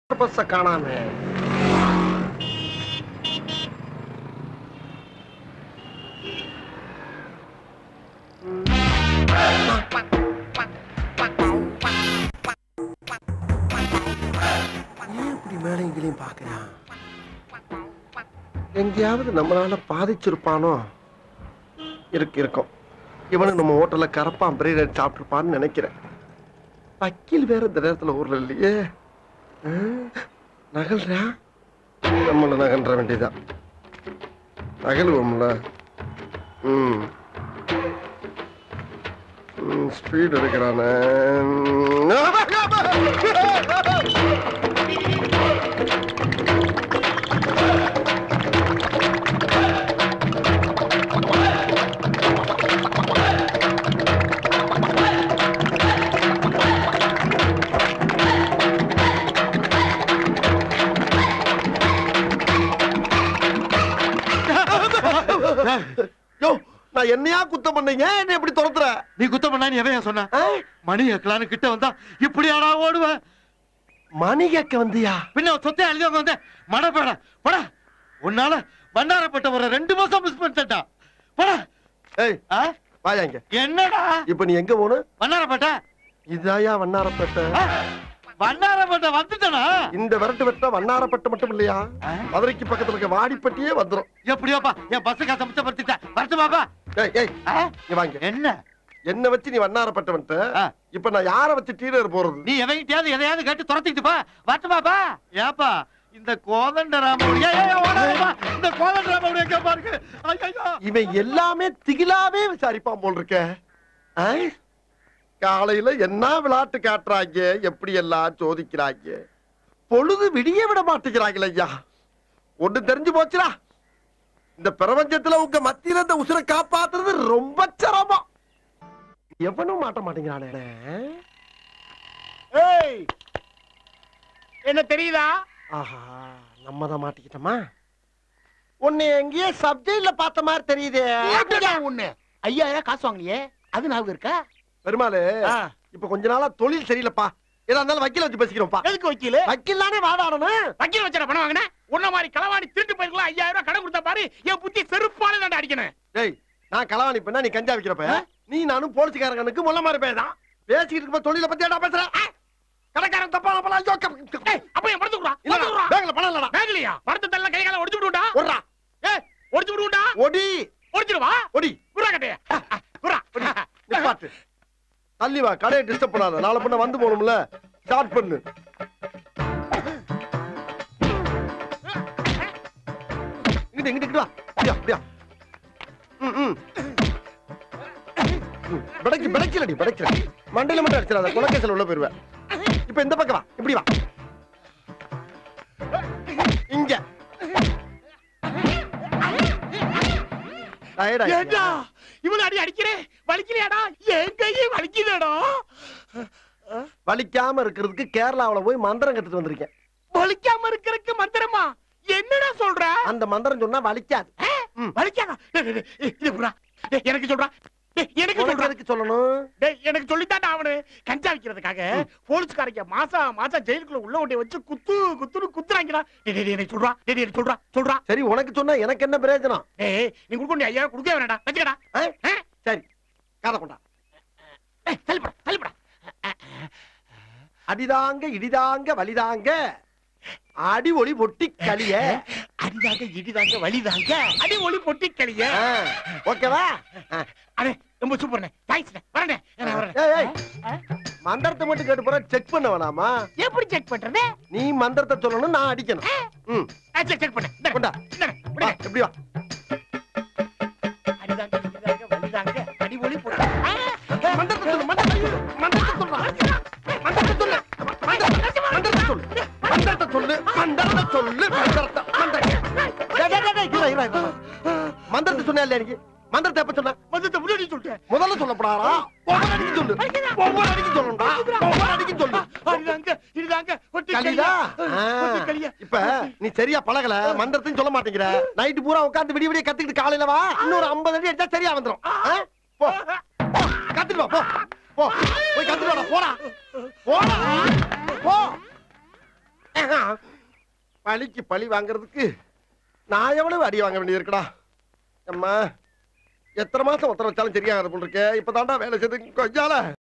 பஸ்ஸ காணாம ஏன் இப்படி மேலைங்களையும் பாக்குறான் எங்கேயாவது நம்மளால பாதிச்சிருப்பானோ இருக்கு இருக்கும் இவனு நம்ம ஹோட்டல்ல கரப்பான் பிரியாணி சாப்பிட்டுருப்பான்னு நினைக்கிறேன் வக்கீல் வேற இந்த நேரத்துல ஊர்ல இல்லையே ஆ, நகல்றா நம்மள நகன்ற வேண்டியதான் நகலுவோம்ல ம் ஸ்பீட் எடுக்கிறானே யோ நான் என்னையா குத்தம் பண்ணீங்க என்ன எப்படி துரத்துற நீ குத்தம் பண்ணா நீ எவையா சொன்ன ஆ? மணி எக்கலான்னு கிட்ட வந்தா இப்படியாடா ஓடுவேன் மணி கேட்க வந்தியா பின்ன சொத்தை எழுதியவங்க வந்து மடப்பட பட உன்னால பண்டாரப்பட்ட ஒரு ரெண்டு மாசம் மிஸ் பண்ணிட்டா பட ஏய் வாயா இங்க என்னடா இப்ப நீ எங்க போகணும் வண்ணாரப்பட்ட இதாயா வண்ணாரப்பேட்டை வண்ணாரப்பட்ட வந்துட்டனா இந்த விரட்டு வெட்ட வண்ணாரப்பட்டு மட்டும் இல்லையா ஆ? மதுரைக்கு பக்கத்துல இருக்க வாடிப்பட்டியே வந்துரும் எப்படியோப்பா என் பஸ்ஸு காசை மிச்சப்படுத்திட்டேன் வரட்டு பாப்பா ஏய் ஏய் நீ வாங்க என்ன என்ன வச்சு நீ வண்ணாரப்பட்ட வந்துட்ட ஆ. இப்ப நான் யார வச்சு டீலர் போறது நீ எவங்கிட்டயாவது எதையாவது கேட்டு துரத்திக்கிட்டு பா வரட்டு பாப்பா ஏப்பா இந்த கோதண்டராமனுடைய ஏய், ஏய், ஓடாதப்பா. இந்த கோதண்டராமனுடைய கேப்பா இருக்கு ஐயோ இவன் எல்லாமே திகிலாவே விசாரிப்பான் போல் இருக்க ஆ? காலையில என்ன விளையாட்டு காட்டுறாங்க எப்படி எல்லாம் சோதிக்கிறாங்க பொழுது விடிய விட மாட்டேங்கிறாங்களே ஐயா ஒண்ணு தெரிஞ்சு போச்சுடா இந்த பிரபஞ்சத்துல உங்க மத்தியில இந்த உசுரை காப்பாத்துறது ரொம்ப சிரமம் எவனும் மாட்ட மாட்டேங்கிறானே ஏய் என்ன தெரியுதா ஆஹா நம்ம தான் மாட்டிக்கிட்டோமா உன்னை எங்கேயே சப்ஜெக்ட்ல பார்த்த மாதிரி தெரியுதே எப்படிடா ஒண்ணு ஐயாயிரம் காசு வாங்கினியே அது ஞாபகம் இருக்கா பெருமாளு ஆ. இப்ப கொஞ்ச நாளா தொழில் சரியில்லைப்பா ஏதா இருந்தாலும் வக்கீல வச்சு பேசிக்கிறோம்ப்பா எதுக்கு வக்கீல் வக்கீல் தானே வாதாடணும் வக்கீல் வச்சா பணம் வாங்கின உன்ன மாதிரி களவாணி திருட்டு போயிருக்கலாம் ஐயாயிரம் ரூபாய் கடன் கொடுத்தா பாரு என் புத்தி செருப்பால தான் அடிக்கணும் டேய் நான் களவாணி பண்ணா நீ கஞ்சா விக்கிறப்ப நீ நானும் போலீஸ்காரனுக்கு முள்ள மாதிரி பேதான் பேசிக்கிட்டு இருக்க தொழில பத்தி ஏடா பேசுற ஆ? கடைக்காரன் தப்பா பணம் ஐயோ க- ஏய் அப்ப என் பணத்தை குடுறா இல்லடா, பணத்தை குடுறா பேங்க்ல பணம் இல்லடா பேங்கலையா பணத்தை தள்ள கை கால ஒடிச்சு விடுடா ஒடுறா ஏய் ஒடிச்சு விடுடா ஒடி ஒடிச்சிடுவா ஒடி குறா கட்டைய குறா நிப்பாட்டு தள்ளி வா கடையை டிஸ்டர்ப் பண்ணாத நாளை பண்ண வந்து போகணும்ல ஸ்டார்ட் பண்ணு இங்கிட்டு இங்கிட்டு இங்கிட்டு வா அப்படியா அப்படியா ம் ம் ம், பிடைக்கு பிடைக்கலடி பிடைக்கல மண்டையில மட்டும் அடிச்சிடாத குலக்கேசல் உள்ள போயிருவேன் இப்ப இந்த பக்கம் வா இப்படி வா இங்க Tired ஆயிட்டியா? ஏண்டா இவள அடி அடிக்கிறேன் வலிக்கலையாடா என் கையே வலிக்குதேடா வலிக்காம இருக்கிறதுக்கு கேரளாவுல போய் மந்திரம் கத்துட்டு வந்திருக்கேன் வலிக்காம இருக்கறதுக்கு மந்திரமா என்னடா சொல்ற அந்த மந்திரம் சொன்னா வலிக்காது ம். வலிக்காதா டேய், டேய், டேய், இது புறா டேய், எனக்கு சொல்றா டேய், எனக்கு உனக்கு சொல்றா எதுக்கு சொல்லணும் டேய் எனக்கு சொல்லித்தாண்டா அவனு கஞ்சா விக்கிறதுக்காக போலீஸ்காரங்க மாசம் மாசம் ஜெயிலுக்குள்ள உள்ள ஒட்டி வச்சு குத்து குத்துன்னு குத்துறாங்கடா டேய் டேய், டேய், எனக்கு சொல்றா டேய் டேய், எனக்கு சொல்றா சொல்றா சரி உனக்கு சொன்னா எனக்கு என்ன பிரயோஜனம் டேய் நீ குடுக்க ஐயா குடுக்க வேணாடா வச்சுக்கடா ஆ? ஆ? சரி காதை கொண்டா ஏய், தள்ளிப்படா தள்ளிப்படா அடிதாங்க இடிதாங்க வலிதாங்க அடி ஒளி பொட்டி கலிய அடிதாங்க இடிதாங்க வலிதாங்க அடி ஒளி பொட்டி கழிய ஆ, ஓகேவா ஆ. அடே ரொம்ப சூப்பர்ண்ணே தேங்க்ஸ்ண்ணே வரேண்ணே நான் வரேன் ஏய், ஏய், மந்திரத்தை மட்டும் கேட்டு போற செக் பண்ண வேணாமா எப்படி செக் பண்றது நீ மந்திரத்தை சொல்லணும் நான் அடிக்கணும் ம் செக் செக் பண்ணு இந்தாண்ணே, கொண்டா இந்தாண்ணே, வா, விடுங்க. இப்படி வா அடிதாங்க இடிதாங்க வலிதாங்க அடி ஒளி பொட்டி ஆ, மந்திரத்தை சொல்லு மந்திரத்தை சொல்லு மந்திரத்தை சொல்லு மந்திரத்தை சொல்லு மந்திரத்தை மந்திரத்தை சொல்லு மந்திரத்தை சொல்லு மந்திரத்தை சொல்லு மந்திரத்தை மந்திரத்தை டேய், டேய், டேய், டேய், இரு, இரு, இரு. மந்திரத்தை சொன்னா இல்லையா நீ மந்திரத்தை எப்ப சொன்ன மொத்தத்தை முன்னாடி சொல்லிட்டேன் முதல்ல சொல்லப்படாரா ஒவ்வொரு அடிக்கு சொல்லு ஒவ்வொரு அடிக்கு சொல்லணும்டா ஒவ்வொரு அடிக்கு சொல்லு அடிதாங்க இடிதாங்க ஒட்டி கலிதா கலியா ஒட்டி கலியா இப்ப நீ சரியா பழகல மந்திரத்தையும் சொல்ல மாட்டேங்கிற நைட்டு பூரா உட்கார்ந்து விடிய விடிய கத்துக்கிட்டு காலையில வா இன்னொரு 50 அடி அடிச்சா சரியா வந்துரும் ஆ? போ போ, கத்துட்டு வா போ போ போய் கத்துட்டு வாடா போடா போடா போ பழிக்கு பழி வாங்குறதுக்கு நான் எவ்வளவு அடி வாங்க வேண்டியது இருக்குடா அம்மா எத்தனை மாசம் ஒருத்தர வச்சாலும் சரியாகாது போல் இருக்கே இப்பதான்டா வேலை செய்து கொஞ்சால